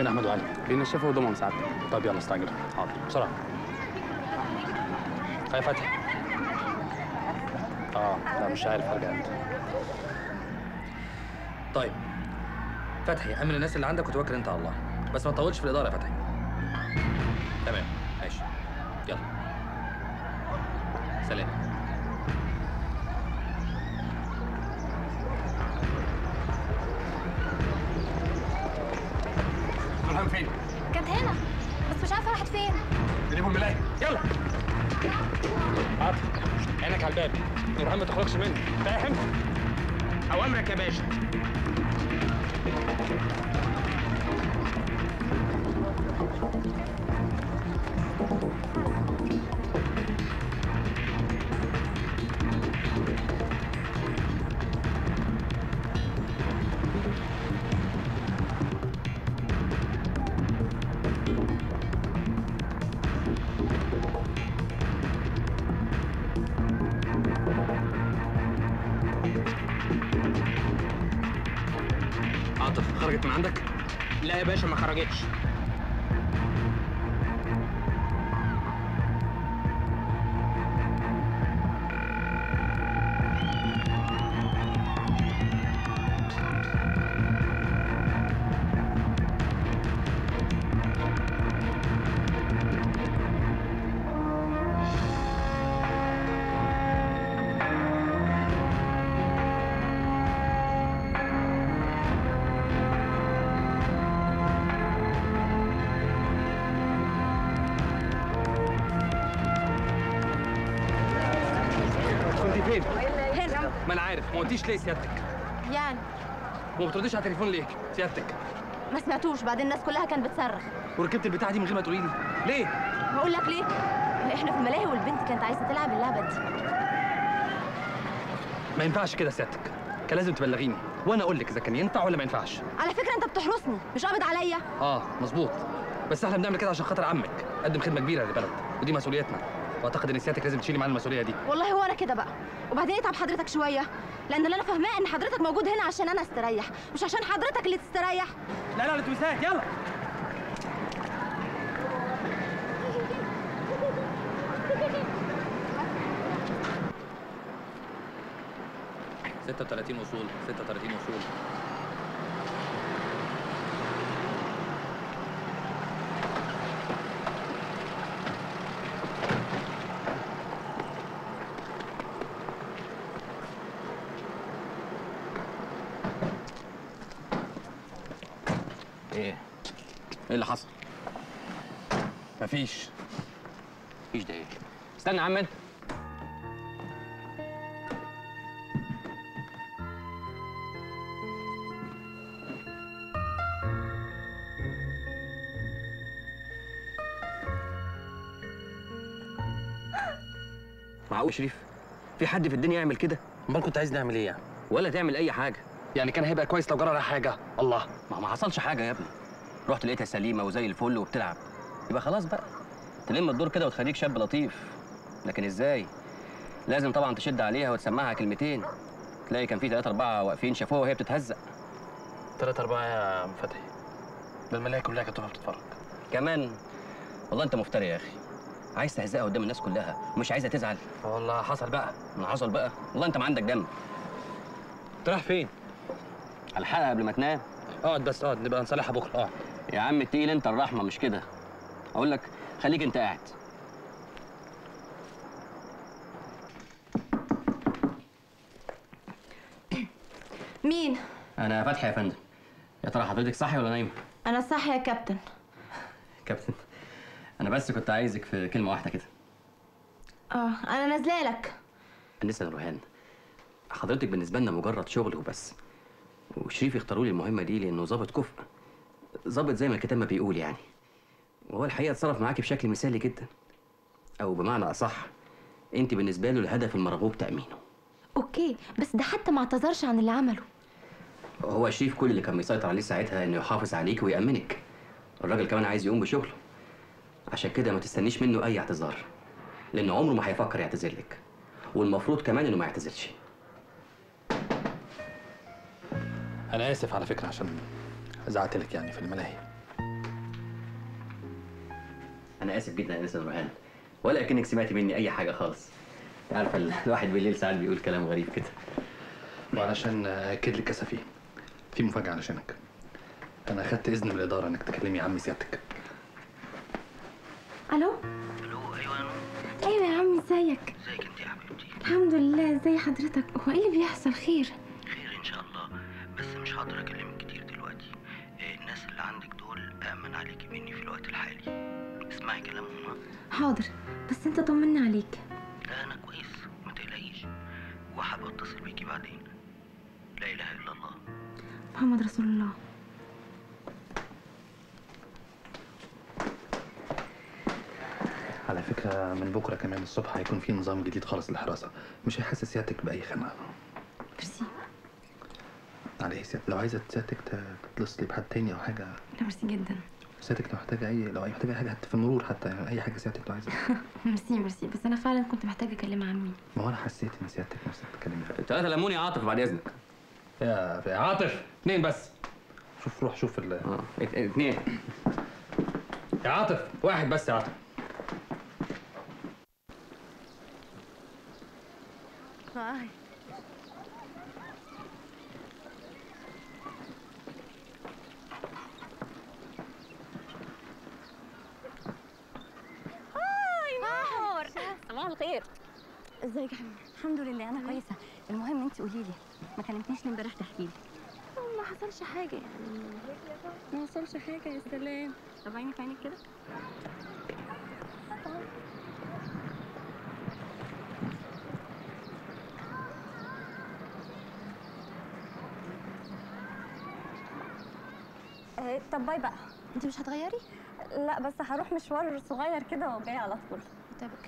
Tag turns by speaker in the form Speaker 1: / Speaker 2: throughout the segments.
Speaker 1: فين احمد وعلي
Speaker 2: بينشفوا هدومهم ساعتك
Speaker 1: طب يلا استعجل
Speaker 2: حاضر
Speaker 1: بسرعه هاي فتحي اه لا مش عارف ارجع امتى
Speaker 2: طيب فتحي امن الناس اللي عندك وتوكل انت على الله بس ما تطولش في الاداره يا فتحي تمام ماشي يلا سلام
Speaker 1: نورهان فين؟
Speaker 3: كانت هنا بس مش عارفه راحت فين
Speaker 1: جيبوا الملاية يلا عاطف عينك على الباب نورهان ما تخرجش منه فاهم؟ أوامرك يا باشا
Speaker 2: عاطف خرجت من عندك
Speaker 4: لا يا باشا ما خرجتش
Speaker 2: كنت فين؟
Speaker 3: هنا
Speaker 2: ما انا عارف ما قلتيش ليه سيادتك
Speaker 3: يعني
Speaker 2: وما بترديش على التليفون ليه سيادتك
Speaker 3: ما سمعتوش بعدين الناس كلها كانت بتصرخ
Speaker 2: وركبت البتاعه دي من غير ما تقولي لي ليه؟
Speaker 3: هقول لك ليه احنا في الملاهي والبنت كانت عايزه تلعب اللعبه دي
Speaker 2: ما ينفعش كده سيادتك كان لازم تبلغيني وانا اقول لك اذا كان ينفع ولا ما ينفعش
Speaker 3: على فكره انت بتحرسني مش قابض عليا
Speaker 2: اه مظبوط بس احنا بنعمل كده عشان خاطر عمك قدم خدمه كبيره للبلد ودي مسؤوليتنا واعتقد ان سيادتك لازم تشيلي معانا المسؤوليه دي
Speaker 3: والله هو انا كده بقى وبعدين اتعب حضرتك شويه لان اللي انا فاهماه ان حضرتك موجود هنا عشان انا استريح مش عشان حضرتك اللي تستريح
Speaker 2: لا لا الاتوبيسات يلا ستة وتلاتين وصول ستة وتلاتين وصول
Speaker 4: ايه ايه اللي حصل
Speaker 2: مفيش
Speaker 4: مفيش ده ايه استنى يا عم انت معقول شريف في حد في الدنيا يعمل كده
Speaker 2: امال كنت عايز نعمل ايه يعني؟
Speaker 4: ولا تعمل اي حاجه
Speaker 2: يعني كان هيبقى كويس لو جرى لها حاجه الله
Speaker 4: ما ما حصلش حاجه يا ابني رحت لقيتها سليمه وزي الفل وبتلعب يبقى خلاص بقى تلم الدور كده وتخليك شاب لطيف لكن ازاي لازم طبعا تشد عليها وتسمعها كلمتين تلاقي كان في ثلاثة أربعة واقفين شافوها وهي بتتهزق
Speaker 2: تلاتة أربعة يا عم فتحي ده الملاهي كلها كانت واقفة بتتفرج
Speaker 4: كمان والله أنت مفتري يا أخي عايز تهزقها قدام الناس كلها ومش عايزها تزعل
Speaker 2: والله حصل بقى
Speaker 4: ما حصل بقى والله أنت ما عندك دم
Speaker 2: انت رايح فين؟
Speaker 4: الحلقة قبل ما تنام
Speaker 2: اقعد بس اقعد نبقى نصالحها بكره اقعد
Speaker 4: يا عم التقيل أنت الرحمة مش كده أقول لك خليك أنت قاعد
Speaker 3: مين
Speaker 4: أنا فتحي يا فندم يا ترى حضرتك صاحي ولا نايم؟
Speaker 3: انا صح يا كابتن
Speaker 4: كابتن أنا بس كنت عايزك في كلمة واحدة كده
Speaker 3: اه انا نازله لك
Speaker 4: أنسة نورهان حضرتك بالنسبة لنا مجرد شغل وبس وشريف اختاروا لي المهمة دي لأنه ظابط كفء ظابط زي ما الكتاب ما بيقول يعني وهو الحقيقة اتصرف معاكي بشكل مثالي جدا أو بمعنى أصح أنت بالنسبة له الهدف المرغوب تأمينه
Speaker 3: اوكي بس ده حتى ما اعتذرش عن اللي عمله
Speaker 4: هو شريف كل اللي كان بيسيطر عليه ساعتها إنه يحافظ عليك ويأمنك الراجل كمان عايز يقوم بشغله عشان كده ما تستنيش منه أي اعتذار لأن عمره ما هيفكر يعتذر لك والمفروض كمان إنه ما يعتذرش
Speaker 1: انا اسف على فكره عشان زعقت لك يعني في الملاهي
Speaker 4: انا اسف جدا يا انسه نورهان ولا اكنك سمعتي مني اي حاجه خالص انت عارفه ال- الواحد بالليل ساعات بيقول كلام غريب كده
Speaker 2: وعلشان اكد لك يا سفيه في مفاجاه علشانك انا اخدت اذن من الاداره انك تكلمي عمي سيادتك
Speaker 3: الو
Speaker 5: الو ايوه انا
Speaker 3: ايوه يا عمي ازيك
Speaker 5: ازيك انت يا حبيبتي
Speaker 3: الحمد لله ازي حضرتك هو ايه اللي بيحصل خير
Speaker 5: خير ان شاء الله بس مش هقدر اكلمك كتير دلوقتي آه، الناس اللي عندك دول امن عليكي مني في الوقت الحالي اسمعي كلامهم ها؟
Speaker 3: حاضر بس انت طمني عليك
Speaker 5: لا انا كويس ما تقلقيش وحابب اتصل بيكي بعدين لا اله الا الله
Speaker 3: محمد رسول الله
Speaker 2: على فكره من بكره كمان الصبح هيكون في نظام جديد خالص للحراسه مش هيحسس سيادتك باي خناقه
Speaker 3: ميرسي
Speaker 2: عليه سيادتك لو عايزه سيادتك ت- تتصلي بحد تاني او حاجه
Speaker 3: لا ميرسي جدا
Speaker 2: سيادتك لو محتاجه اي لو محتاجه اي حاجه حتى في المرور حتى اي حاجه سيادتك لو عايزه
Speaker 3: ميرسي ميرسي بس انا فعلا كنت محتاجه اكلم عمي
Speaker 2: ما هو انا حسيت ان سيادتك نفسك تتكلمي فيها
Speaker 4: ثلاثه لموني عاطف بعد اذنك
Speaker 2: يا يا عاطف اثنين بس شوف روح شوف ال...
Speaker 4: اه ات- اثنين
Speaker 2: يا عاطف واحد بس يا عاطف
Speaker 6: نور صباح الخير ازيك يا حبيبي الحمد لله انا كويسه المهم انت قولي لي ما كلمتنيش ليه امبارح تحكي لي
Speaker 3: ما حصلش حاجه يعني ما حصلش حاجه يا سلام
Speaker 6: طب عيني في عينك كده آه، طب باي بقى
Speaker 3: انت مش هتغيري
Speaker 6: لا بس هروح مشوار صغير كده وجاي على طول
Speaker 3: طيب اوكي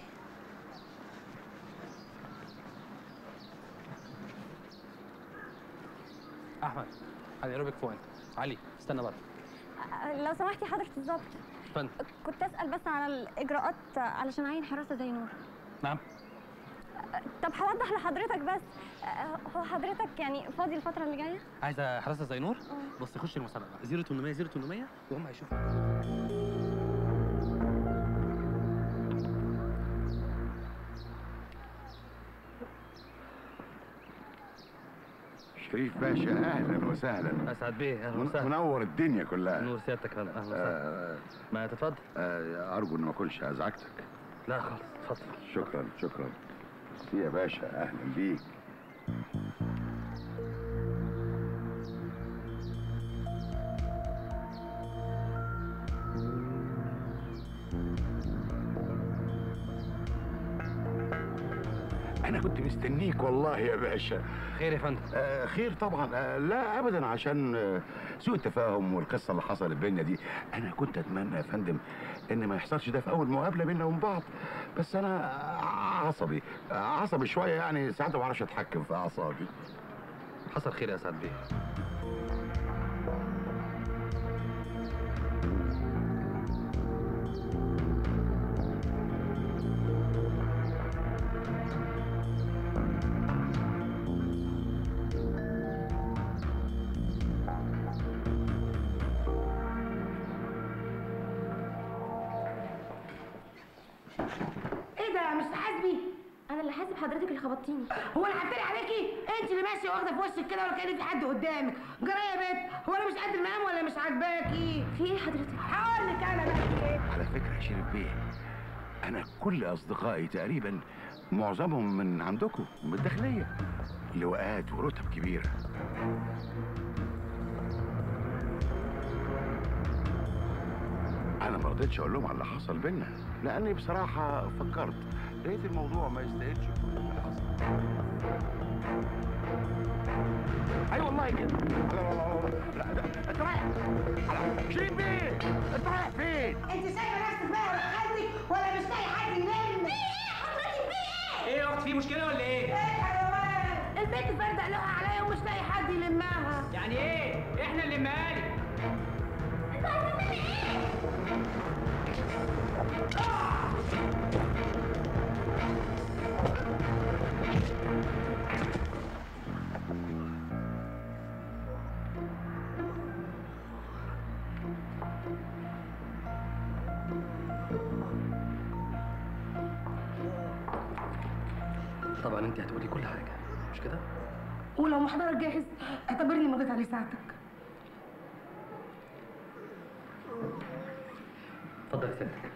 Speaker 2: احمد علي ايروبيك بوينت علي استنى بره
Speaker 6: آه، لو سمحتي حضرة الظابط
Speaker 2: فن
Speaker 6: كنت اسال بس على الاجراءات علشان اعين حراسه زي نور
Speaker 2: نعم
Speaker 6: طب هوضح لحضرتك بس آه، هو حضرتك يعني فاضي الفتره اللي جايه
Speaker 2: عايزه حراسه زي نور بص خش المسابقه 0800 0800 وهم هيشوفوا
Speaker 7: شريف باشا اهلا وسهلا
Speaker 2: اسعد بيه اهلا
Speaker 7: من-
Speaker 2: وسهلا
Speaker 7: منور الدنيا كلها
Speaker 2: نور سيادتك اهلا اهلا وسهلا
Speaker 7: آه
Speaker 2: ما تتفضل
Speaker 7: آه ارجو اني ما اكونش ازعجتك
Speaker 2: لا خالص اتفضل
Speaker 7: شكرا شكرا يا باشا اهلا بيك انا كنت مستنيك والله يا باشا
Speaker 2: خير يا فندم
Speaker 7: آه خير طبعا آه لا ابدا عشان آه سوء التفاهم والقصه اللي حصلت بينا دي انا كنت اتمنى يا فندم ان ما يحصلش ده في اول مقابله بينا وبين بعض بس انا آه، عصبي آه، عصبي شويه يعني ساعات ما بعرفش اتحكم في اعصابي
Speaker 2: حصل خير يا اسعد بيه
Speaker 8: ايه ده مش تحاسبي
Speaker 3: انا اللي حاسب حضرتك اللي خبطتيني
Speaker 8: هو انا هتريق عليكي انت اللي ماشيه واخده في وشك كده ولا كان في حد قدامك جرى يا بنت هو انا مش قد المقام ولا مش عاجباكي
Speaker 3: في ايه حضرتك
Speaker 8: هقول لك انا بقى في ايه
Speaker 7: على فكره يا شريف بيه انا كل اصدقائي تقريبا معظمهم من عندكم من الداخليه لواءات ورتب كبيره انا ما رضيتش اقول لهم على اللي حصل بينا لاني بصراحه فكرت لقيت الموضوع ما يستاهلش كل اللي حصل اي والله كده لا لا لا لا لا ده انت رايح على- شريف بيه انت رايح فين
Speaker 8: انت سايبه نفسك بقى ولا حدك ولا مش لاقي حد يلم في ايه حضرتك في ايه
Speaker 1: ايه يا اخت في مشكله ولا ايه؟
Speaker 8: ايه الحيوان البنت فردق لها عليا ومش لاقي حد يلمها
Speaker 1: يعني ايه؟ احنا اللي مالك
Speaker 2: طبعا انت هتقولي كل حاجه مش كده
Speaker 8: ولو محضرك جاهز اعتبرني مضيت عليه ساعتك
Speaker 2: اتفضل يا ستك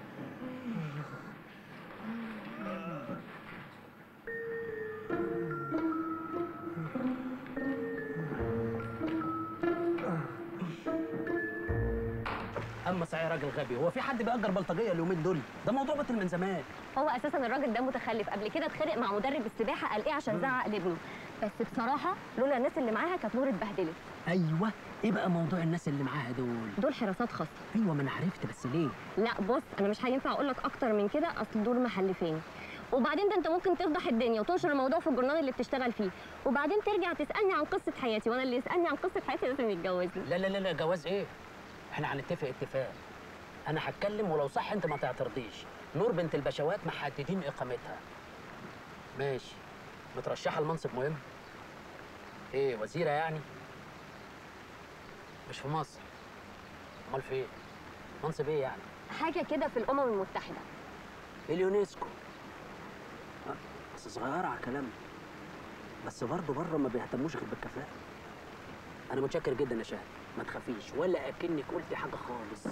Speaker 9: اما صحيح راجل غبي هو في حد بيأجر بلطجيه اليومين دول ده موضوع بطل من زمان
Speaker 6: هو اساسا الراجل ده متخلف قبل كده اتخانق مع مدرب السباحه قال ايه عشان زعق لابنه بس بصراحه لولا الناس اللي معاها كانت نور اتبهدلت
Speaker 9: ايوه ايه بقى موضوع الناس اللي معاها دول
Speaker 6: دول حراسات خاصه
Speaker 9: ايوه ما انا عرفت بس ليه
Speaker 6: لا بص انا مش هينفع اقول لك اكتر من كده اصل دول محلفين وبعدين ده انت ممكن تفضح الدنيا وتنشر الموضوع في الجورنال اللي بتشتغل فيه وبعدين ترجع تسالني عن قصه حياتي وانا اللي يسالني عن قصه حياتي لازم يتجوزني
Speaker 9: لا لا لا لا جواز ايه احنا هنتفق اتفاق انا هتكلم ولو صح انت ما تعترضيش نور بنت البشوات محددين اقامتها ماشي مترشحه لمنصب مهم ايه وزيره يعني مش في مصر امال فين منصب ايه يعني
Speaker 6: حاجه كده في الامم المتحده
Speaker 9: اليونسكو آه، بس صغيرة على كلامنا بس برضه بره ما بيهتموش غير بالكفاءة أنا متشكر جدا يا شهد ما تخافيش ولا أكنك قلتي حاجة خالص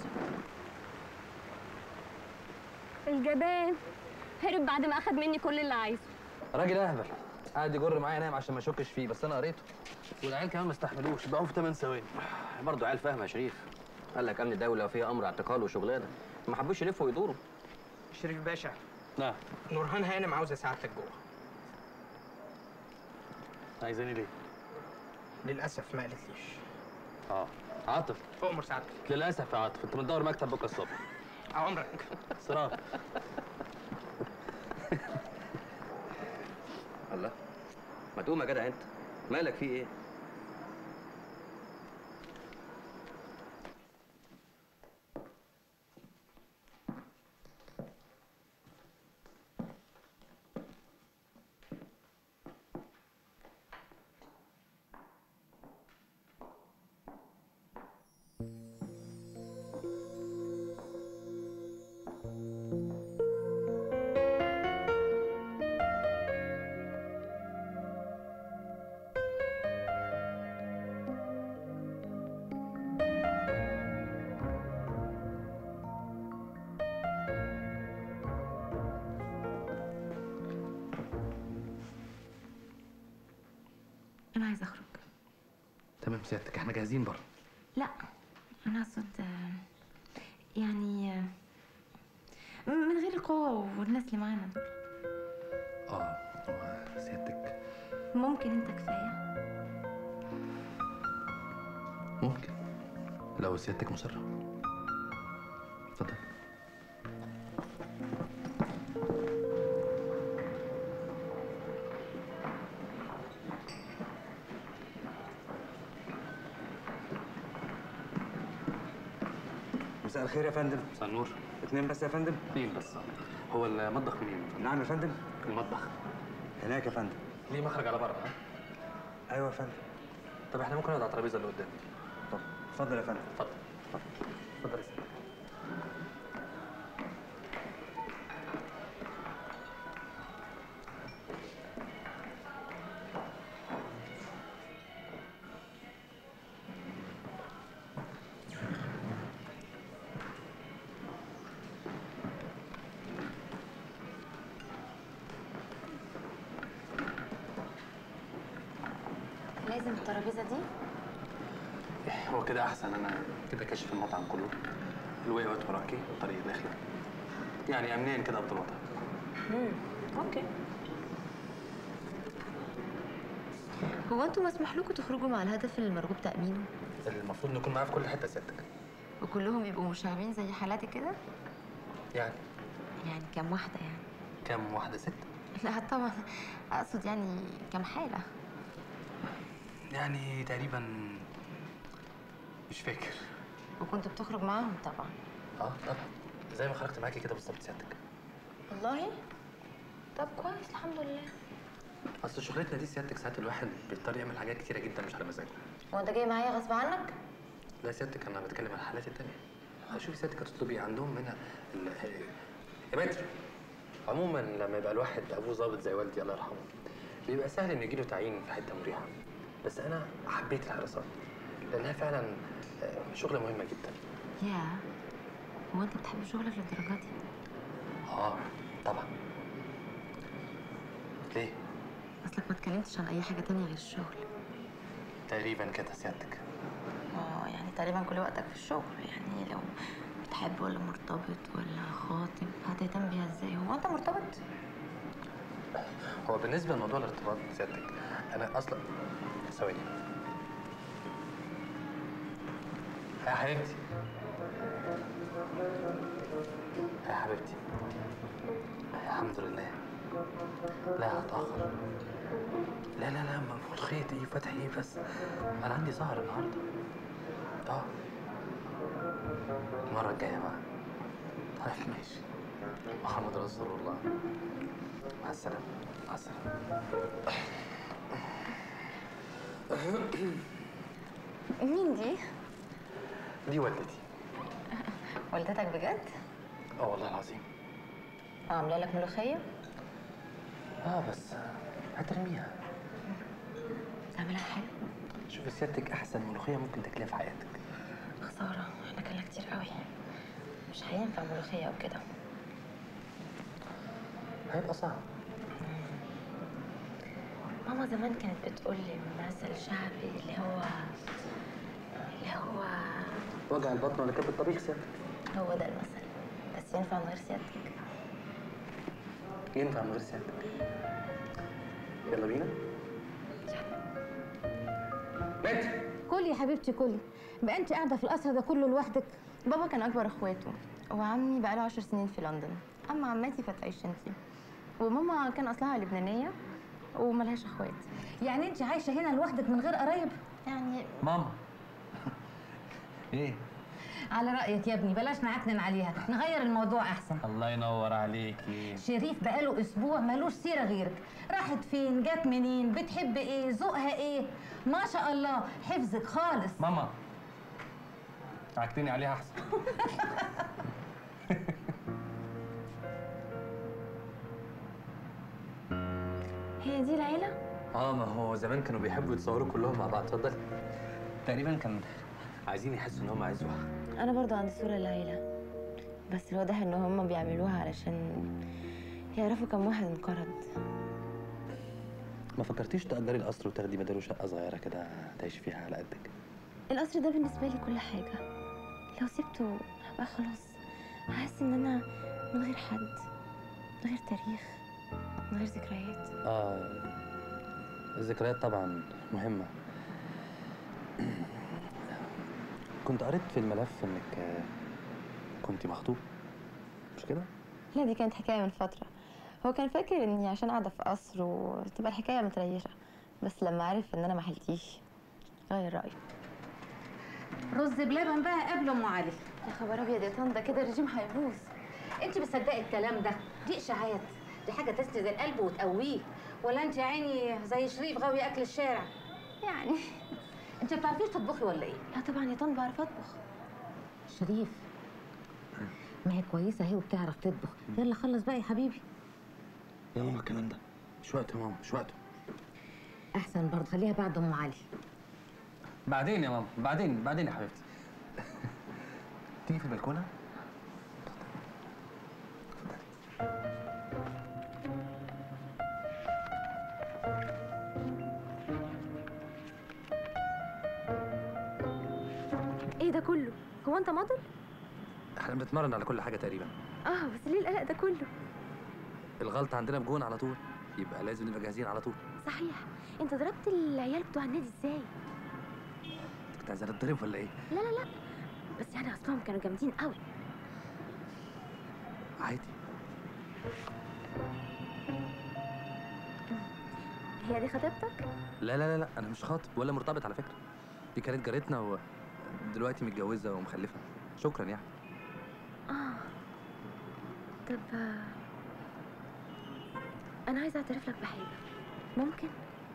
Speaker 6: الجبان هرب بعد ما اخد مني كل اللي عايزه
Speaker 2: راجل اهبل قاعد يجر معايا نايم عشان ما اشكش فيه بس انا قريته والعيال كمان ما استحملوش باعوه في 8 ثواني
Speaker 4: برضه عيال فاهمه يا شريف قال لك امن دوله وفيها امر اعتقال وشغلانه ما حبوش يلفوا ويدوروا
Speaker 1: شريف باشا
Speaker 2: نعم
Speaker 1: نورهان هانم عاوزه سعادتك جوه
Speaker 2: عايزاني ليه؟
Speaker 1: للاسف ما قالتليش
Speaker 2: اه عاطف
Speaker 1: اؤمر سعادتك
Speaker 2: للاسف يا عاطف انت بتدور مكتب بكره الصبح
Speaker 1: عمرك
Speaker 2: صراحه
Speaker 4: الله ما تقوم يا جدع انت مالك في ايه
Speaker 3: انا عايزه اخرج
Speaker 2: تمام سيادتك احنا جاهزين بره
Speaker 3: لا انا اقصد آه، يعني آه، من غير القوه والناس اللي معانا دول
Speaker 2: اه هو سيادتك
Speaker 3: ممكن انت كفايه
Speaker 2: ممكن لو سيادتك مصرة اتفضل
Speaker 10: مساء الخير يا فندم
Speaker 2: مساء النور
Speaker 10: اتنين بس يا فندم
Speaker 2: اثنين بس هو المطبخ منين؟
Speaker 10: نعم يا فندم
Speaker 2: المطبخ
Speaker 10: هناك يا فندم
Speaker 2: ليه مخرج على بره ها؟
Speaker 10: ايوه يا فندم
Speaker 2: طب احنا ممكن نقعد على الترابيزه اللي قدام
Speaker 10: طب اتفضل يا فندم
Speaker 2: اتفضل اتفضل يا سيدي
Speaker 3: لازم الترابيزه دي
Speaker 2: هو كده احسن انا كده كاشف المطعم كله الواي اوت وراكي والطريق داخلي يعني امنين كده افضل وضع
Speaker 3: امم اوكي هو انتوا مسموح لكم تخرجوا مع الهدف المرغوب تأمينه
Speaker 2: المفروض نكون معاه في كل حته سيادتك
Speaker 3: وكلهم يبقوا مشاغبين زي حالاتي كده
Speaker 2: يعني
Speaker 3: يعني كام واحدة يعني
Speaker 2: كام واحده ست
Speaker 3: لا طبعا اقصد يعني كام حالة
Speaker 2: يعني تقريبا مش فاكر
Speaker 3: وكنت بتخرج معاهم طبعا
Speaker 2: اه طبعا زي ما خرجت معاكي كده بالظبط سيادتك
Speaker 3: والله طب كويس الحمد لله
Speaker 2: اصل شغلتنا دي سيادتك ساعات الواحد بيضطر يعمل حاجات كتيره جدا مش على مزاجه
Speaker 3: هو انت جاي معايا غصب عنك
Speaker 2: لا سيادتك انا بتكلم عن الحالات التانية شوفي سيادتك هتطلبي عندهم منها ال... يا متر عموما لما يبقى الواحد ابوه ظابط زي والدي الله يرحمه بيبقى سهل انه يجيله تعيين في حته مريحه بس انا حبيت الحراسات لانها فعلا آه، شغله مهمه جدا
Speaker 3: يا هو انت بتحب شغلك للدرجه دي
Speaker 2: اه طبعا ليه
Speaker 3: اصلك ما اتكلمتش عن اي حاجه تانية غير الشغل
Speaker 2: تقريبا كده سيادتك
Speaker 3: اه يعني تقريبا كل وقتك في الشغل يعني لو بتحب ولا مرتبط ولا خاطب هتهتم بيها ازاي هو انت مرتبط
Speaker 2: هو بالنسبه لموضوع الارتباط سيادتك انا اصلا ثواني يا حبيبتي يا حبيبتي الحمد لله لا هتأخر لا لا لا مفروض خيط ايه فتح ايه بس انا عندي سهر النهارده اه المرة الجاية بقى طيب ماشي محمد رسول الله مع السلامة مع السلامة
Speaker 3: مين دي
Speaker 2: دي والدتي
Speaker 3: والدتك بجد
Speaker 2: اه والله العظيم
Speaker 3: اه عامله لك ملوخيه
Speaker 2: اه بس هترميها
Speaker 3: تعملها حلو
Speaker 2: شوفي سيادتك احسن ملوخية ممكن تاكليها في حياتك
Speaker 3: خساره احنا كلنا كتير قوي مش هينفع ملوخيه او كده
Speaker 2: هيبقى صعب
Speaker 3: ماما زمان كانت بتقول لي مثل شعبي اللي هو اللي هو
Speaker 2: وجع البطن ولا كبد الطبيخ سيادتك
Speaker 3: هو ده المثل بس ينفع من غير سيادتك
Speaker 2: ينفع من غير سيادتك يلا بينا
Speaker 8: بنت كلي يا حبيبتي كلي بقى انت قاعده في القصر ده كله لوحدك
Speaker 3: بابا كان اكبر اخواته وعمي بقاله عشر سنين في لندن اما عماتي فتعيش انتي وماما كان اصلها لبنانيه وملهاش اخوات
Speaker 8: يعني انت عايشه هنا لوحدك من غير قرايب
Speaker 3: يعني
Speaker 2: ماما ايه
Speaker 8: على رايك يا ابني بلاش نعكنن عليها نغير الموضوع احسن
Speaker 2: الله ينور عليكي
Speaker 8: شريف بقاله اسبوع ملوش سيره غيرك راحت فين جت منين بتحب ايه ذوقها ايه ما شاء الله حفظك خالص
Speaker 2: ماما عكتني عليها احسن
Speaker 3: هي دي العيله
Speaker 2: اه ما هو زمان كانوا بيحبوا يتصوروا كلهم مع بعض اتفضلي تقريبا كان عايزين يحسوا ان هم عزوة
Speaker 3: انا برضو عندي صوره للعيله بس الواضح ان هم بيعملوها علشان يعرفوا كم واحد انقرض
Speaker 2: ما فكرتيش تأجري القصر وتاخدي بداله شقة صغيرة كده تعيشي فيها على قدك
Speaker 3: القصر ده بالنسبه لي كل حاجه لو سبته هبقى خلاص هحس ان انا من غير حد من غير تاريخ من غير ذكريات
Speaker 2: اه الذكريات طبعا مهمة كنت قريت في الملف انك آه، كنت مخطوب مش كده؟
Speaker 3: لا دي كانت حكايه من فتره هو كان فاكر اني عشان قاعده في قصر وتبقى الحكايه متريشه بس لما عرف ان انا ما حلتيش غير رايه
Speaker 8: رز بلبن بقى قبل ام علي
Speaker 3: يا خبر ابيض يا طنطا كده الرجيم هيبوظ
Speaker 8: انت مصدقي الكلام ده دي اشاعات دي حاجه تسند القلب وتقويه ولا انت يا عيني زي شريف غاوي اكل الشارع
Speaker 3: يعني
Speaker 8: انت ما بتعرفيش تطبخي ولا ايه
Speaker 3: لا طبعا يا طنط بعرف اطبخ
Speaker 8: شريف ما هي كويسه اهي وبتعرف تطبخ يلا خلص بقى يا حبيبي
Speaker 2: يا ماما الكلام ده مش وقته يا ماما مش وقته
Speaker 8: احسن برضه خليها بعد ام علي
Speaker 2: بعدين يا ماما بعدين بعدين يا حبيبتي تيجي في البلكونة؟
Speaker 3: ايه ده كله هو انت ماضل
Speaker 2: احنا بنتمرن على كل حاجة تقريبا
Speaker 3: اه بس ليه القلق ده كله
Speaker 2: الغلطة عندنا بجون على طول يبقى لازم نبقى جاهزين على طول
Speaker 3: صحيح انت ضربت العيال بتوع النادي ازاي
Speaker 2: كنت عايز اتضرب ولا ايه؟
Speaker 3: لا لا لا بس يعني اصلهم كانوا جامدين قوي
Speaker 2: عادي
Speaker 3: هي دي خطيبتك
Speaker 2: لا لا لا لا انا مش خاطب ولا مرتبط على فكرة دي كانت جارتنا ودلوقتي متجوزة ومخلفة شكرا يعني
Speaker 3: اه طب آه، انا عايزه اعترف لك بحاجه ممكن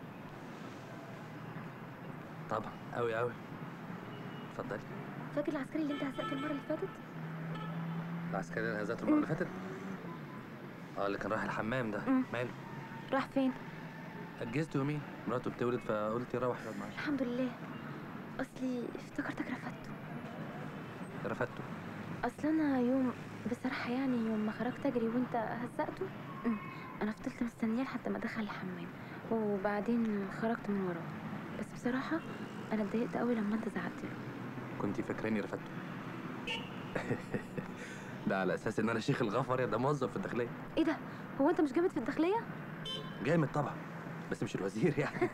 Speaker 2: طبعا قوي قوي اتفضلي
Speaker 3: فاكر العسكري اللي انت هزقته المره اللي فاتت
Speaker 2: العسكرية اللي هزته المرة اللي فاتت اه اللي كان رايح الحمام ده
Speaker 3: مم.
Speaker 2: ماله
Speaker 3: راح فين
Speaker 2: اجزت يومين مراته بتولد فقلت يروح يقعد معايا
Speaker 3: الحمد لله اصلي افتكرتك رفضته
Speaker 2: رفدته
Speaker 3: اصل انا يوم بصراحه يعني يوم ما خرجت اجري وانت هزقته أمم، انا فضلت مستنياه لحد ما دخل الحمام وبعدين خرجت من وراه بس بصراحه انا اتضايقت قوي لما انت زعقت له
Speaker 2: كنت فاكراني رفدته ده على اساس ان انا شيخ الغفر يا ده موظف في الداخليه
Speaker 3: ايه ده هو انت مش جامد في الداخليه
Speaker 2: جامد طبعا بس مش الوزير يعني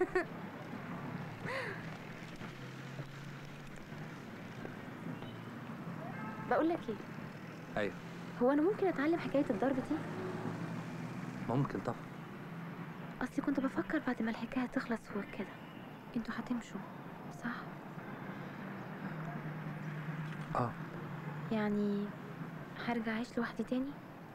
Speaker 3: بقول لك ايه
Speaker 2: ايوه
Speaker 3: هو انا ممكن اتعلم حكايه الضرب دي
Speaker 2: ممكن طبعا
Speaker 3: اصلي كنت بفكر بعد ما الحكايه تخلص وكده انتوا هتمشوا صح
Speaker 2: اه
Speaker 3: يعني هرجع اعيش لوحدي تاني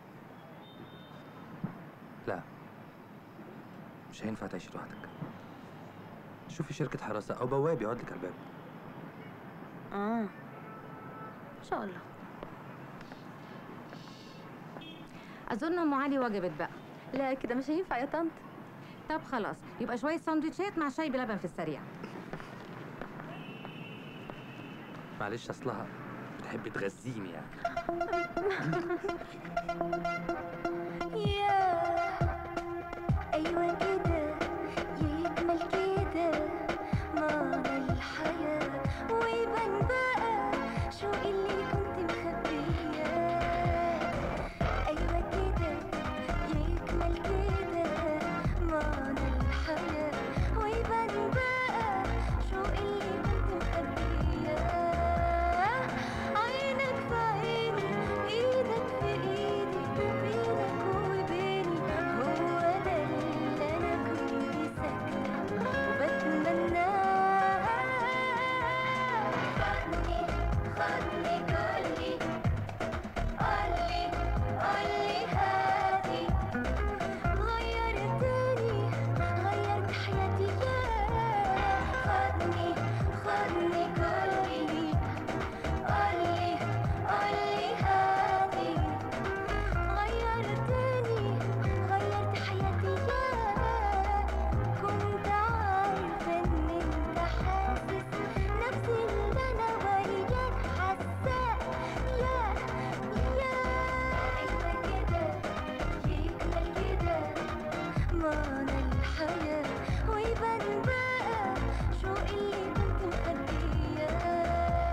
Speaker 2: لا مش هينفع تعيش لوحدك شوفي شركة حراسة أو بواب يقعد لك على الباب
Speaker 3: اه ان شاء الله
Speaker 8: اظن ام علي وجبت بقى
Speaker 3: لا كده مش هينفع يا طنط
Speaker 8: طب خلاص يبقى شويه سندوتشات مع شاي بلبن في السريع
Speaker 2: معلش أصلها بتحب تغذيني يعني
Speaker 11: يا أيوة كده يكمل كده معنى الحياة ويبان بقى شو اللي كنت مخبياه أيوة كده يكمل كده معنى الحياة ويبان بقى شو اللي كنت مخبياه عينك في عيني ايدك في ايدي بينك وبيني هو ده اللي انا كنت ساكنه وبتمناه خدني خدني قولي قولي قولي هادي غيرتني غيرت حياتي يا خدني خدني قولي قولي قولي هادي غيرتني غيرت حياتي يا كنت عارفة ان انت حاسس نفس اللي انا وياك حاساه يا يا ايوه كده يكمل كده معنى الحياة ويبان بقى شو اللي كنت مخبياه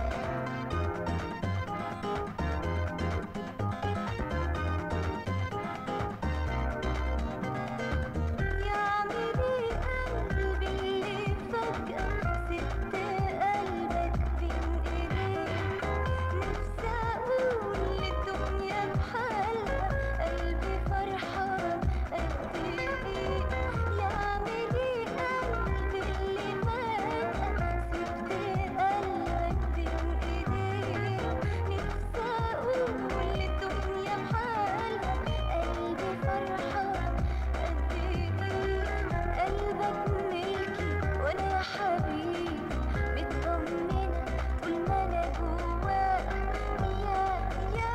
Speaker 11: يعملي قلبي اللي فجأة سبت قلبك بين ايديك نفسي اقول للدنيا بحالها قلبي فرحان قد ايه يعملي قلبي اللي فجأة سبت قلبك بين ايديك نفسي اقول للدنيا بحالها قلبي فرحان قد ايه قلبك ملكي وانا يا حبيبي مطمنة طول ما انا جواك يا يا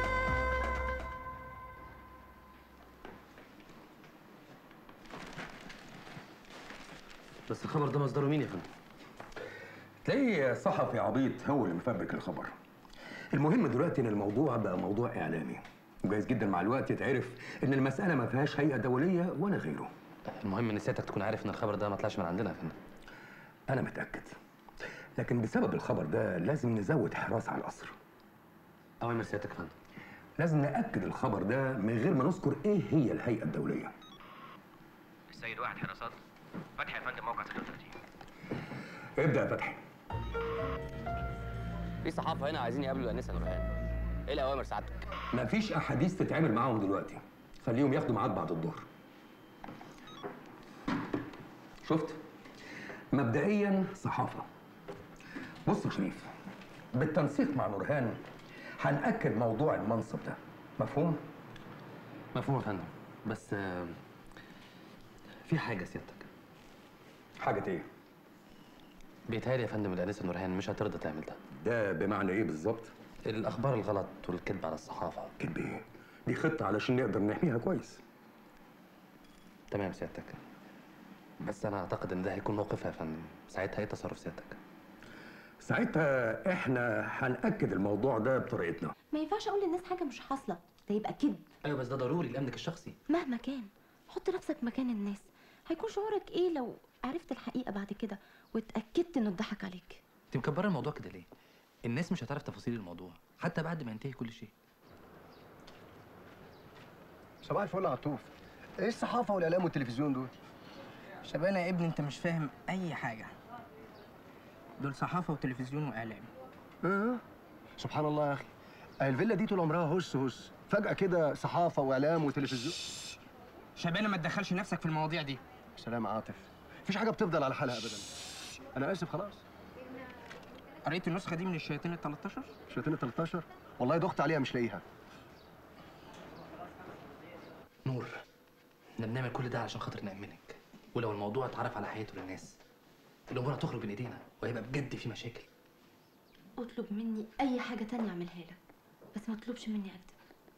Speaker 4: بس الخبر ده مصدره مين يا فندم؟
Speaker 12: تلاقي صحفي عبيط هو اللي مفبرك الخبر المهم دلوقتي ان الموضوع بقى موضوع اعلامي وجايز جدا مع الوقت يتعرف ان المساله ما فيهاش هيئه دوليه ولا غيره
Speaker 2: المهم إن سيادتك تكون عارف إن الخبر ده ما طلعش من عندنا يا فندم
Speaker 12: انا متاكد لكن بسبب الخبر ده لازم نزود حراسه على القصر
Speaker 2: أوامر سيادتك يا فندم
Speaker 12: لازم ناكد الخبر ده من غير ما نذكر ايه هي الهيئه الدوليه
Speaker 4: السيد واحد حراسات فتحي يا فندم موقع 36
Speaker 12: ابدا يا فتحي
Speaker 4: في صحافه هنا عايزين يقابلوا الانسه نورهان ايه الاوامر سعادتك؟
Speaker 12: مفيش احاديث تتعمل معاهم دلوقتي خليهم ياخدوا ميعاد بعد الظهر شفت مبدئيا صحافه بص يا شريف بالتنسيق مع نورهان هنأكد موضوع المنصب ده مفهوم؟
Speaker 2: مفهوم يا فندم بس آه، في حاجة سيادتك
Speaker 12: حاجة ايه؟
Speaker 2: بيتهيألي يا فندم الأنسة نورهان مش هترضى تعمل ده
Speaker 12: ده بمعنى ايه بالظبط؟
Speaker 2: الأخبار الغلط والكذب على الصحافة
Speaker 12: كذب ايه؟ دي خطه علشان نقدر نحميها كويس
Speaker 2: تمام سيادتك بس انا اعتقد ان ده هيكون موقفها يا فندم ساعتها ايه تصرف سيادتك
Speaker 12: ساعتها احنا هنأكد الموضوع ده بطريقتنا
Speaker 3: ما ينفعش اقول للناس حاجه مش حاصله ده يبقى كذب
Speaker 2: ايوه بس ده ضروري لامنك الشخصي
Speaker 3: مهما كان حط نفسك مكان الناس هيكون شعورك ايه لو عرفت الحقيقه بعد كده واتاكدت انه اتضحك عليك
Speaker 2: انت مكبره الموضوع كده ليه الناس مش هتعرف تفاصيل الموضوع حتى بعد ما ينتهي كل شيء
Speaker 13: صباح الفل يا عطوف ايه الصحافه والاعلام والتلفزيون دول
Speaker 14: شبانة يا ابني انت مش فاهم اي حاجه دول صحافه وتلفزيون واعلام
Speaker 13: اه سبحان الله يا اخي أهي الفيلا دي طول عمرها هس هس فجاه كده صحافه واعلام وتلفزيون
Speaker 14: شبانة ما تدخلش نفسك في المواضيع دي
Speaker 13: سلام يا عاطف مفيش حاجه بتفضل على حالها ابدا انا اسف خلاص
Speaker 14: قريت النسخه دي من الشياطين ال 13
Speaker 13: شياطين ال 13 والله دخت عليها مش لاقيها
Speaker 2: نور احنا بنعمل كل ده علشان خاطر نأمنك ولو الموضوع اتعرف على حياته للناس الامور هتخرج من ايدينا وهيبقى بجد في مشاكل
Speaker 3: اطلب مني اي حاجه تانية اعملها لك بس ما تطلبش مني اكذب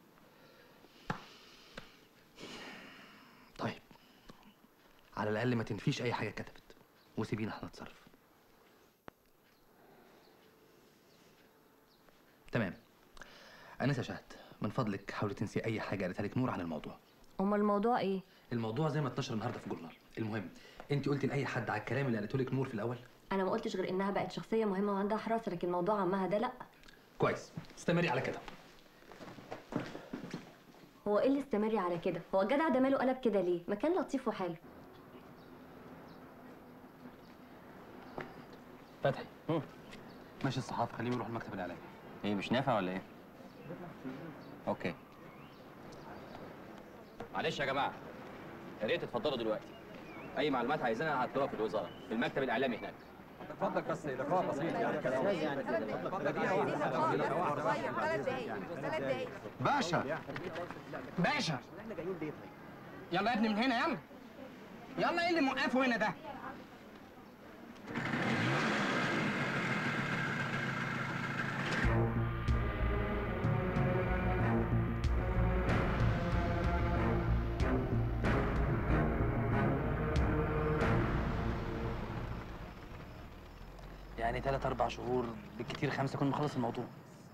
Speaker 2: طيب على الاقل ما تنفيش اي حاجه كتبت وسيبينا احنا نتصرف تمام انسه شهد من فضلك حاولي تنسي اي حاجه قالتها لك نور عن الموضوع
Speaker 6: امال الموضوع ايه
Speaker 2: الموضوع زي ما اتنشر النهارده في جورنال المهم انت قلتي لاي حد على الكلام اللي قالته لك نور في الاول
Speaker 6: انا ما قلتش غير انها بقت شخصيه مهمه وعندها حراسه لكن موضوع عمها ده لا
Speaker 2: كويس استمري على كده
Speaker 6: هو ايه اللي استمري على كده هو الجدع ده ماله قلب كده ليه ما كان لطيف وحلو
Speaker 2: فتحي ماشي الصحافه خليهم يروحوا المكتب الاعلامي
Speaker 4: ايه مش نافع ولا ايه؟ اوكي معلش يا جماعه يا ريت تتفضلوا دلوقتي اي معلومات عايزينها هتلاقوها في الوزاره في المكتب الاعلامي هناك
Speaker 10: اتفضل بس لقاء بسيط يعني
Speaker 13: باشا
Speaker 14: باشا يلا يا ابني من هنا يلا يلا ايه اللي موقفه هنا ده
Speaker 2: يعني ثلاث اربع شهور بالكتير خمسه كنا نخلص الموضوع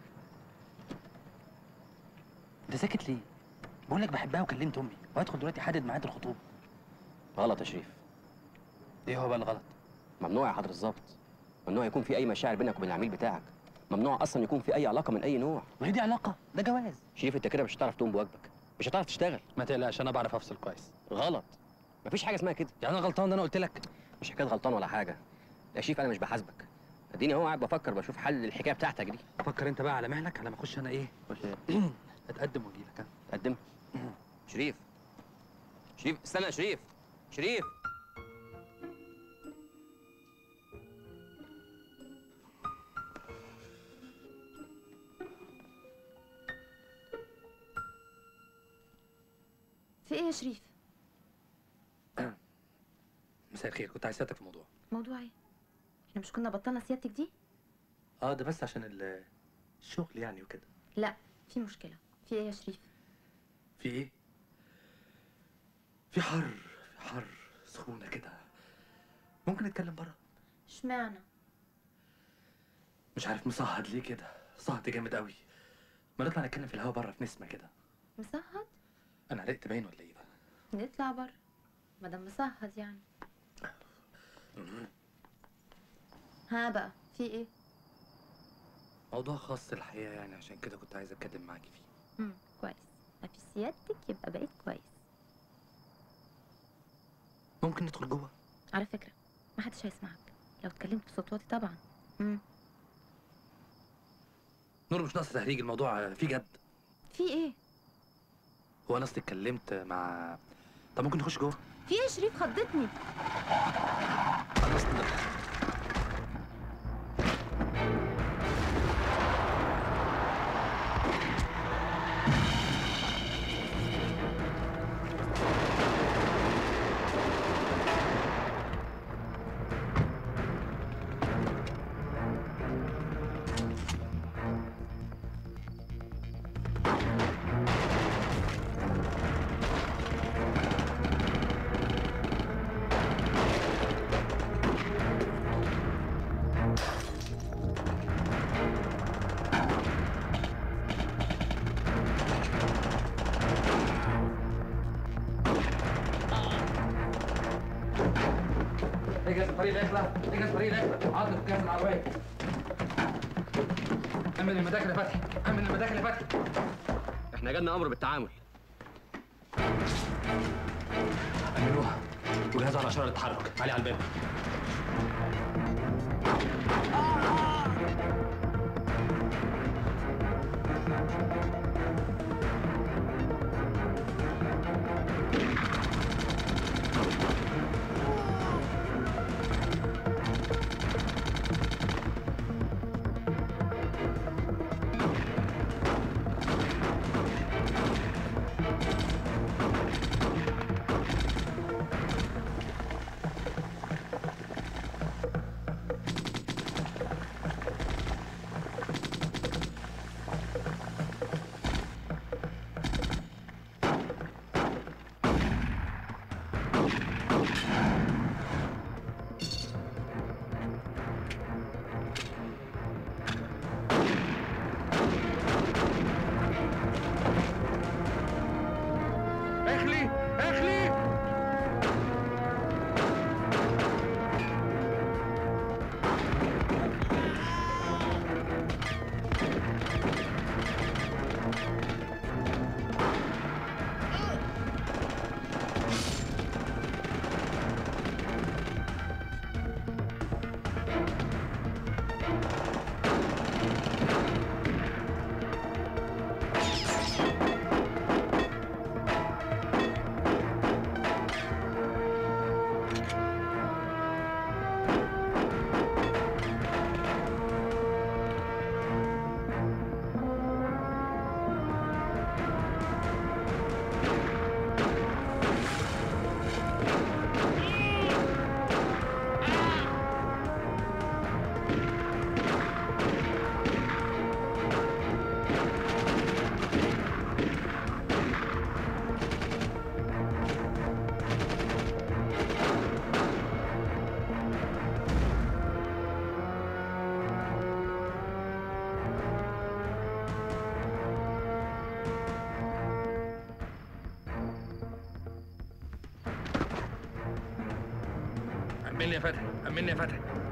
Speaker 2: انت ساكت ليه؟ بقول لك بحبها وكلمت امي وهدخل دلوقتي احدد ميعاد الخطوبه
Speaker 4: غلط يا شريف
Speaker 2: ايه هو بقى الغلط؟
Speaker 4: ممنوع يا حضرة الظابط ممنوع يكون في اي مشاعر بينك وبين العميل بتاعك ممنوع اصلا يكون في اي علاقه من اي نوع
Speaker 2: ما هي دي علاقه ده جواز
Speaker 4: شريف انت كده مش هتعرف تقوم بواجبك مش هتعرف تشتغل
Speaker 2: ما تقلقش انا بعرف افصل كويس
Speaker 4: غلط مفيش حاجه اسمها كده
Speaker 2: يعني انا غلطان ده انا قلت لك
Speaker 4: مش حكايه غلطان ولا حاجه يا شريف انا مش بحاسبك اديني اهو قاعد بفكر بشوف حل للحكايه بتاعتك دي
Speaker 2: فكر انت بقى على مهلك على ما اخش انا ايه اتقدم واجي لك
Speaker 4: تقدم شريف شريف استنى يا شريف شريف
Speaker 3: في ايه يا شريف
Speaker 2: مساء الخير كنت عايز سيادتك في موضوع
Speaker 3: موضوع ايه احنا مش كنا بطلنا سيادتك دي
Speaker 2: اه ده بس عشان ال- الشغل يعني وكده
Speaker 3: لا في مشكله في ايه يا شريف
Speaker 2: في ايه في حر في حر سخونه كده ممكن نتكلم بره
Speaker 3: اشمعنى
Speaker 2: مش عارف مصهد ليه كده صهد جامد قوي ما نطلع نتكلم في الهوا بره في نسمه كده
Speaker 3: مصهد
Speaker 2: انا علقت باين ولا ايه ده
Speaker 3: نطلع بره مادام مصهد يعني ها بقى في ايه
Speaker 2: موضوع خاص الحقيقه يعني عشان كده كنت عايز اتكلم معاكي فيه
Speaker 3: امم كويس ما في سيادتك يبقى بقيت كويس
Speaker 2: ممكن ندخل جوه
Speaker 3: على فكره ما حدش هيسمعك لو اتكلمت بصوت واطي طبعا امم
Speaker 2: نور مش ناقص تهريج الموضوع فيه جد
Speaker 3: في ايه
Speaker 2: هو انا اصلي اتكلمت مع طب ممكن نخش جوه
Speaker 3: في ايه يا شريف خضتني
Speaker 2: اجهز الطريق الاخلع اجهز الطريق الاخلع عاطف جهز العربيه امن المداخل يا فتحي امن المداخل يا فتحي
Speaker 4: احنا جالنا امر بالتعامل
Speaker 2: امنوها وجهزوا على اشاره التحرك علي على الباب
Speaker 1: اخلي اخلي امني يا فتحي امني يا فتحي